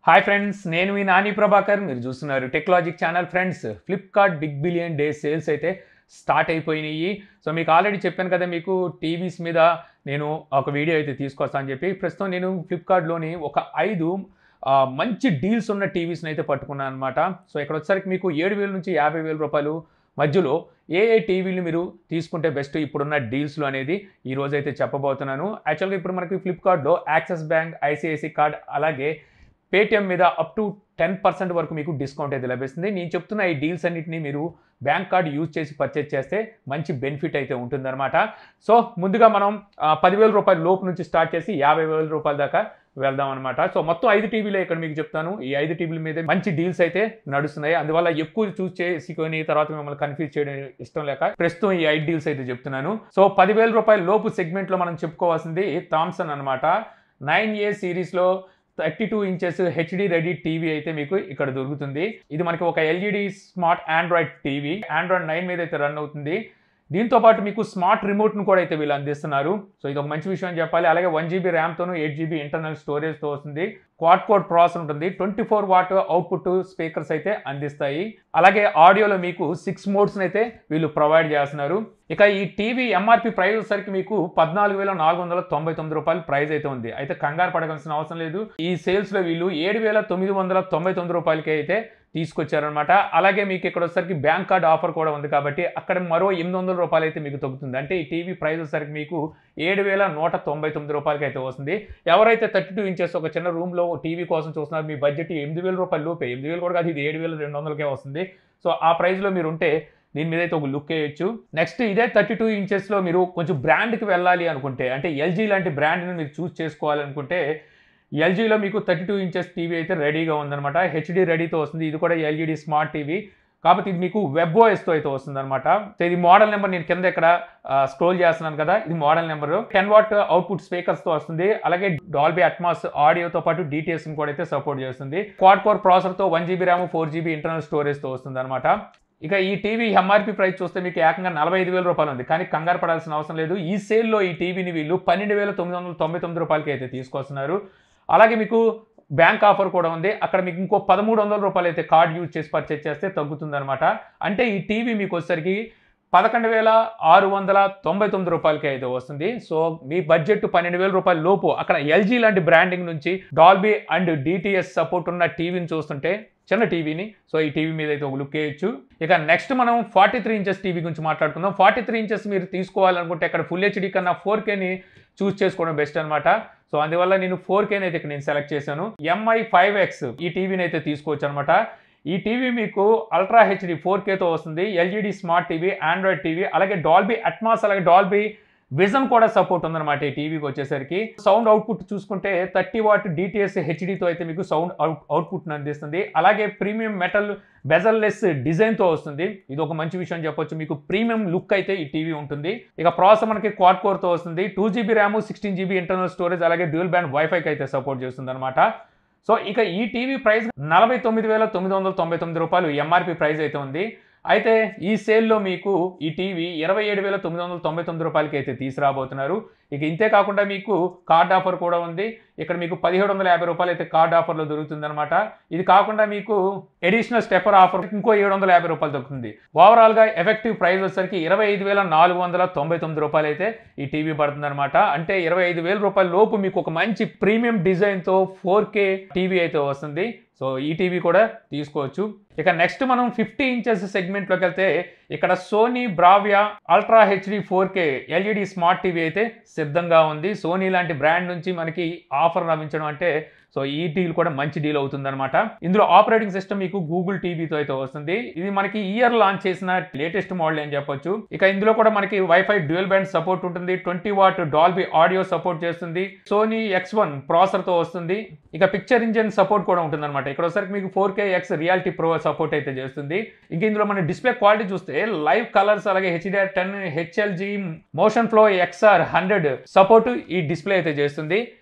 hi friends నేను మీ నాని ప్రభాకర్ మీరు చూస్తున్నారు Technologic channel friends Flipkart big billion day sales అయితే స్టార్ట్ అయిపోయినాయి సో మీకు ఆల్రెడీ చెప్పాను కదా మీకు టీవీస్ మీద నేను ఒక వీడియో అయితే తీసుకొస్తాను అని చెప్పి ప్రస్తుతం నేను ఫ్లిప్కార్ట్లోని ఒక ఐదు ఆ, మంచి డీల్స్ ఉన్న టీవీస్ని అయితే పట్టుకున్నాను అనమాట సో ఇక్కడ వచ్చేసరికి మీకు ఏడు వేల నుంచి యాభై వేల రూపాయలు మధ్యలో ఏ ఏ టీవీలు మీరు తీసుకుంటే బెస్ట్ ఇప్పుడున్న డీల్స్లో అనేది ఈ రోజు అయితే చెప్పబోతున్నాను యాక్చువల్గా ఇప్పుడు మనకి ఫ్లిప్కార్ట్లో యాక్సిస్ బ్యాంక్ ఐసిఐసి కార్డ్ అలాగే పేటిఎం మీద అప్ టు టెన్ పర్సెంట్ వరకు మీకు డిస్కౌంట్ అయితే లభిస్తుంది నేను చెప్తున్న ఈ డీల్స్ అన్నింటినీ మీరు బ్యాంక్ కార్డ్ యూజ్ చేసి పర్చేజ్ చేస్తే మంచి బెనిఫిట్ అయితే ఉంటుందన్నమాట సో ముందుగా మనం ఆ, పదివేల రూపాయల లోపు నుంచి స్టార్ట్ చేసి యాభై వేల రూపాయల దాకా వెళ్దాం అనమాట సో మొత్తం ఐదు టీవీలే ఇక్కడ మీకు చెప్తాను ఈ ఐదు టీవీల మీద మంచి డీల్స్ అయితే నడుస్తున్నాయి అందువల్ల ఎక్కువ చూస్ చేసుకొని తర్వాత మిమ్మల్ని కన్ఫ్యూజ్ చేయడం ఇష్టం లేక ప్రస్తుతం ఈ ఐదు డీల్స్ అయితే చెప్తున్నాను సో పదివేల రూపాయల లోపు segment లో మనం చెప్పుకోవాల్సింది థామ్సన్ అనమాట నైన్ ఏ సిరీస్లో thirty two inches HD ready TV అయితే మీకు ఇక్కడ దొరుకుతుంది ఇది మనకి ఒక LED smart Android TV Android nine మీద అయితే రన్ అవుతుంది దీంతో పాటు మీకు స్మార్ట్ రిమోట్ను కూడా అయితే వీళ్ళు అందిస్తున్నారు సో ఇది ఒక మంచి విషయం అని చెప్పాలి అలాగే వన్ జీబీ ర్యామ్తోను ఎయిట్ జీబీ ఇంటర్నల్ స్టోరేజ్తో వస్తుంది క్వాడ్ కోడ్ ప్రాసెస్ ఉంటుంది twenty four watt output speakers అయితే అందిస్తాయి అలాగే ఆడియోలో మీకు సిక్స్ మోడ్స్ అయితే వీళ్ళు ప్రొవైడ్ చేస్తున్నారు ఇక ఈ టీవీ ఎంఆర్పి ప్రైస్ వచ్చేసరికి మీకు పద్నాలుగు వేల నాలుగు వందల తొంభై తొమ్మిది రూపాయలు ప్రైస్ అయితే ఉంది అయితే కంగారు పడవలసిన అవసరం లేదు ఈ సేల్స్ లో వీళ్ళు ఏడు వేల తొమ్మిది వందల తొంభై తొమ్మిది రూపాయలకి అయితే తీసుకొచ్చారనమాట అలాగే మీకు ఇక్కడ వచ్చేసరికి బ్యాంక్ కార్డ్ ఆఫర్ కూడా ఉంది కాబట్టి అక్కడ మరో ఎనిమిది వందల రూపాయలు అయితే మీకు తగ్గుతుంది అంటే ఈ టీవీ ప్రైస్ వచ్చేసరికి మీకు ఏడు వేల నూట తొంభై తొమ్మిది రూపాయలకి అయితే వస్తుంది ఎవరైతే థర్టీ టూ ఇంచెస్ ఒక చిన్న రూమ్లో టీవీ కోసం చూస్తున్నారు మీ బడ్జెట్ ఎనిమిది వేల రూపాయలు లోపే ఎనిమిది వేలు కూడా కాదు ఇది ఏడు వేల రెండు వందలకే వస్తుంది సో ఆ ప్రైస్లో మీరు ఉంటే దీని మీద అయితే ఒక లుక్ వేయొచ్చు నెక్స్ట్ ఇదే థర్టీ టూ ఇంచెస్లో మీరు కొంచెం బ్రాండ్కి వెళ్ళాలి అనుకుంటే అంటే ఎల్జీ లాంటి బ్రాండ్ని మీరు చూస్ చేసుకోవాలనుకుంటే ఎల్జీలో మీకు థర్టీ టూ ఇంచెస్ టీవీ అయితే రెడీగా ఉందన్నమాట హెచ్డి రెడీతో వస్తుంది ఇది కూడా ఎల్ఈడి స్మార్ట్ టీవీ కాబట్టి ఇది మీకు వెబ్ ఓఎస్తో అయితే వస్తుంది అనమాట సో ఇది మోడల్ నెంబర్ నేను కింద ఇక్కడ స్క్రోల్ చేస్తున్నాను కదా ఇది model number ten watt output స్పీకర్స్తో వస్తుంది అలాగే డాల్బీ అట్మాస్ ఆడియోతో పాటు డిటిఎస్ కూడా అయితే సపోర్ట్ చేస్తుంది క్వాడ్ కోర్ ప్రాసెసర్తో one GB RAM four GB internal స్టోరేజ్తో వస్తుంది అనమాట ఇక ఈ టీవీ ఎంఆర్పి ప్రైస్ చూస్తే మీకు ఏకంగా నలభై ఐదు వేల రూపాయలు ఉంది కానీ కంగారు పడాల్సిన అవసరం లేదు ఈ సేల్లో ఈ టీవీని వీళ్ళు పన్నెండు వేల తొమ్మిది వందల తొంభై తొమ్మిది రూపాయలకి అయితే తీసుకొస్తున్నారు అలాగే మీకు బ్యాంక్ ఆఫర్ కూడా ఉంది అక్కడ మీకు ఇంకో పదమూడు వందల రూపాయలు అయితే కార్డ్ యూజ్ చేసి పర్చేజ్ చేస్తే తగ్గుతుందన్నమాట అంటే ఈ టీవీ మీకు వచ్చేసరికి పదకొండు వేల ఆరు వందల తొంభై తొమ్మిది రూపాయలకి అయితే వస్తుంది సో మీ బడ్జెట్ పన్నెండు వేల రూపాయల లోపు అక్కడ ఎల్జీ లాంటి బ్రాండింగ్ నుంచి డాల్బీ అండ్ డిటిఎస్ సపోర్ట్ ఉన్న టీవీని చూస్తుంటే చిన్న టీవీని సో ఈ టీవీ మీద అయితే ఒక లుక్ వేయచ్చు ఇక నెక్స్ట్ మనం ఫార్టీ త్రీ ఇంచెస్ టీవీ గురించి మాట్లాడుకుందాం ఫార్టీ త్రీ ఇంచెస్ మీరు తీసుకోవాలనుకుంటే అక్కడ ఫుల్ హెచ్డీ కన్నా ఫోర్ కేని చూస్ చేసుకోవడం బెస్ట్ అనమాట సో అందువల్ల నేను ఫోర్ కేని అయితే ఇక్కడ నేను సెలెక్ట్ చేశాను ఎంఐ ఫైవ్ ఎక్స్ ఈ టీవీని అయితే తీసుకోవచ్చు అనమాట ఈ టీవీ మీకు అల్ట్రా హెచ్డి ఫోర్ కేతో వస్తుంది LED smart TV Android TV అలాగే డాల్బీ అట్మాస్ అలాగే డాల్బీ విజన్ కూడా సపోర్ట్ ఉందన్నమాట ఈ టీవీకి వచ్చేసరికి సౌండ్ అవుట్పుట్ చూసుకుంటే థర్టీ వాట్ డిటిఎస్ హెచ్డితో అయితే మీకు సౌండ్ అవుట్ అవుట్పుట్ని అందిస్తుంది అలాగే ప్రీమియం మెటల్ బెజల్లెస్ డిజైన్తో వస్తుంది ఇది ఒక మంచి విషయం చెప్పొచ్చు మీకు ప్రీమియం లుక్ అయితే ఈ టీవీ ఉంటుంది ఇక ప్రాసెసర్ మనకి క్వాడ్ కోర్తో వస్తుంది two GB RAM sixteen GB internal storage అలాగే డ్యూల్ బ్యాండ్ వైఫైకి అయితే సపోర్ట్ చేస్తుంది అనమాట సో ఇక ఈ టీవీ ప్రైస్ నలభై తొమ్మిది వేల తొమ్మిది వందల తొంభై తొమ్మిది రూపాయలు ఎంఆర్పి ప్రైస్ అయితే ఉంది అయితే ఈ సేల్లో మీకు ఈ టీవీ ఇరవై ఏడు వేల తొమ్మిది వందల తొంభై తొమ్మిది రూపాయలకి అయితే తీసుకురాబోతున్నారు ఇక ఇంతే కాకుండా మీకు కార్డ్ ఆఫర్ కూడా ఉంది ఇక్కడ మీకు పదిహేడు వందల యాభై రూపాయలు అయితే కార్డ్ ఆఫర్లో దొరుకుతుంది ఇది కాకుండా మీకు ఎడిషనల్ స్టెప్పర్ ఆఫర్ ఇంకో ఏడు వందల యాభై రూపాయలు దొరుకుతుంది ఓవరాల్గా ఎఫెక్టివ్ ప్రైస్ వచ్చేసరికి ఇరవై ఐదు వేల నాలుగు వందల తొంభై తొమ్మిది రూపాయలు అయితే ఈ టీవీ పడుతుంది అనమాట అంటే ఇరవై ఐదు వేల రూపాయల లోపు మీకు ఒక మంచి ప్రీమియం డిజైన్తో ఫోర్ కే టీవీ అయితే వస్తుంది సో ఈ టీవీ కూడా తీసుకోవచ్చు ఇక నెక్స్ట్ మనం ఫిఫ్టీ ఇంచెస్ సెగ్మెంట్లోకి వెళ్తే ఇక్కడ Sony Bravia ultra HD four K LED smart TV అయితే సిద్ధంగా ఉంది సోనీ లాంటి బ్రాండ్ నుంచి మనకి ఆఫర్ లభించడం అంటే సో ఈ డీల్ కూడా మంచి డీల్ అవుతుందన్నమాట ఇందులో ఆపరేటింగ్ సిస్టమ్ మీకు గూగుల్ టీవీతో అయితే వస్తుంది ఇది మనకి ఇయర్ లాంచ్ చేసిన లేటెస్ట్ మోడల్ అని చెప్పొచ్చు ఇక ఇందులో కూడా మనకి వైఫై డ్యూయల్ బ్యాండ్ సపోర్ట్ ఉంటుంది twenty watt Dolby audio support చేస్తుంది సోనీ ఎక్స్ వన్ తో వస్తుంది ఇక పిక్చర్ ఇంజిన్ సపోర్ట్ కూడా ఉంటుంది అనమాట ఇక్కడ వచ్చరికి మీకు four K X reality pro support అయితే చేస్తుంది ఇంక ఇందులో మన డిస్ప్లే క్వాలిటీ చూస్తే లైవ్ కలర్స్ అలాగే HDR ten HLG motion flow XR hundred support ఈ డిస్ప్లే అయితే చేస్తుంది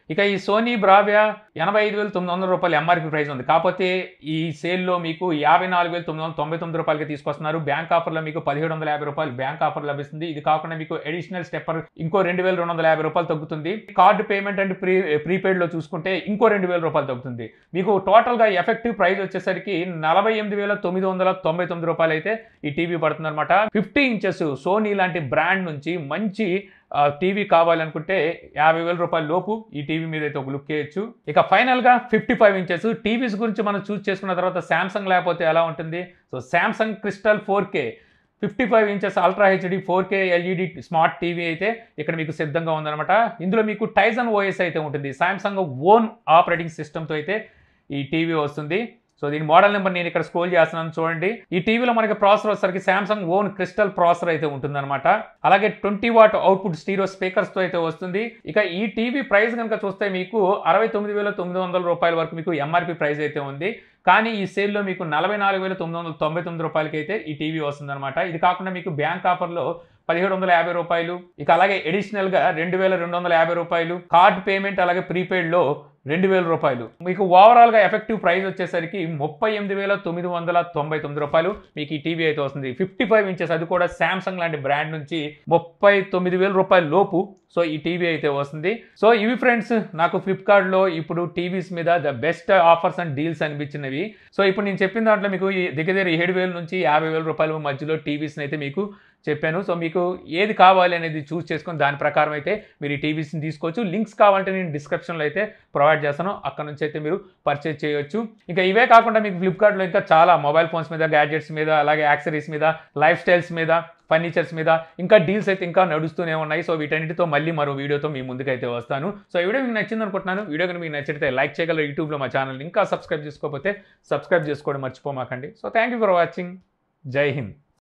ఇక ఈ సోనీ బ్రావియా ఎనభై ఐదు వేల తొమ్మిది వందల రూపాయలు ఎంఆర్పి ప్రైస్ ఉంది కాకపోతే ఈ సేల్లో మీకు యాభై నాలుగు వేల తొమ్మిది వందల తొంభై తొమ్మిది రూపాయలకి తీసుకొస్తున్నారు బ్యాంక్ ఆఫర్లో మీకు పదిహేడు వందల యాభై రూపాయలు బ్యాంక్ ఆఫర్ లభిస్తుంది ఇది కాకుండా మీకు అడిషనల్ స్టెప్పర్ ఇంకో రెండు వేల రెండు వందల యాభై రూపాయలు తగ్గుతుంది card payment and pre prepaid లో చూసుకుంటే ఇంకో రెండు వేల రూపాయలు తగ్గుతుంది మీకు టోటల్ గా ఎఫెక్టివ్ ప్రైస్ వచ్చేసరికి నలభై ఎనిమిది వేల తొమ్మిది వందల తొంభై తొమ్మిది రూపాయలు అయితే ఈ టీవీ పడుతుంది అనమాట ఫిఫ్టీ ఇంచెస్ సోనీ లాంటి బ్రాండ్ నుంచి మంచి టీవీ కావాలనుకుంటే యాభై వేల రూపాయల లోపు ఈ టీవీ మీద అయితే ఒక లుక్ చేయొచ్చు ఇక ఫైనల్ గా ఫిఫ్టీ ఫైవ్ ఇంచెస్ టీవీస్ గురించి మనం చూస్ చేసుకున్న తర్వాత శాంసంగ్ లేకపోతే ఎలా ఉంటుంది so Samsung crystal four K fifty five inches ultra HD four K LED smart TV అయితే ఇక్కడ మీకు సిద్ధంగా ఉందన్నమాట ఇందులో మీకు టైజన్ ఓఎస్ అయితే ఉంటుంది సామ్సంగ్ ఓన్ ఆపరేటింగ్ సిస్టమ్తో అయితే ఈ టీవీ వస్తుంది సో దీని మోడల్ నెంబర్ నేను ఇక్కడ స్క్రోల్ చేస్తున్నాను చూడండి ఈ టీవీలో మనకి ప్రాసెసర్ వచ్చేసరికి సామ్సంగ్ ఓన్ క్రిస్టల్ ప్రాసెసర్ అయితే ఉంటుందన్నమాట అలాగే twenty watt output stereo speakers తో అయితే వస్తుంది ఇక ఈ టీవీ ప్రైస్ కనుక చూస్తే మీకు అరవై తొమ్మిది వేల తొమ్మిది వందల రూపాయల వరకు మీకు ఎంఆర్పి ప్రైస్ అయితే ఉంది కానీ ఈ సేల్లో మీకు నలభై నాలుగు వేల తొమ్మిది వందల తొంభై తొమ్మిది రూపాయలకి అయితే ఈ టీవీ వస్తుందన్నమాట ఇది కాకుండా మీకు బ్యాంక్ ఆఫర్లో పదిహేడు వందల యాభై రూపాయలు ఇక అలాగే అడిషనల్ గా రెండు వేల రెండు వందల యాభై రూపాయలు కార్డ్ పేమెంట్ అలాగే ప్రీపెయిడ్ లో రెండు వేల రూపాయలు మీకు ఓవరాల్ గా ఎఫెక్టివ్ ప్రైస్ వచ్చేసరికి ముప్పై ఎనిమిది వేల తొమ్మిది వందల తొంభై తొమ్మిది రూపాయలు మీకు ఈ టీవీ అయితే వస్తుంది ఫిఫ్టీ ఫైవ్ ఇంచెస్ అది కూడా శాంసంగ్ లాంటి బ్రాండ్ నుంచి ముప్పై తొమ్మిది వేల రూపాయల లోపు సో ఈ టీవీ అయితే వస్తుంది సో ఇవి ఫ్రెండ్స్ నాకు ఫ్లిప్కార్ట్ లో ఇప్పుడు టీవీస్ మీద the best offers and deals అనిపించినవి సో ఇప్పుడు నేను చెప్పిన దాంట్లో మీకు ఈ దగ్గర దగ్గర ఏడు వేల నుంచి యాభై వేల రూపాయల మధ్యలో టీవీస్ని అయితే మీకు చెప్పాను సో మీకు ఏది కావాలి అనేది చూస్ చేసుకొని దాని ప్రకారం అయితే మీరు ఈ టీవీస్ని తీసుకోవచ్చు లింక్స్ కావాలంటే నేను డిస్క్రిప్షన్లో అయితే ప్రొవైడ్ చేస్తాను అక్కడ నుంచి అయితే మీరు పర్చేజ్ చేయొచ్చు ఇంకా ఇవే కాకుండా మీకు ఫ్లిప్కార్ట్లో ఇంకా చాలా మొబైల్ ఫోన్స్ మీద గ్యాడ్జెట్స్ మీద అలాగే యాక్సరీస్ మీద లైఫ్ స్టైల్స్ మీద ఫర్నిచర్స్ మీద ఇంకా డీల్స్ అయితే ఇంకా నడుస్తూనే ఉన్నాయి సో వీటన్నిటితో మళ్ళీ మరో వీడియోతో మీ ముందుకైతే వస్తాను సో ఈ వీడియో మీకు నచ్చింది అనుకుంటున్నాను వీడియో కనుక మీకు నచ్చితే లైక్ చేయగలరు యూట్యూబ్లో మా ఛానల్ ఇంకా సబ్స్క్రైబ్ చేసుకోకపోతే సబ్స్క్రైబ్ చేసుకోవడం మర్చిపోమాకండి so thank you for watching జై హింద్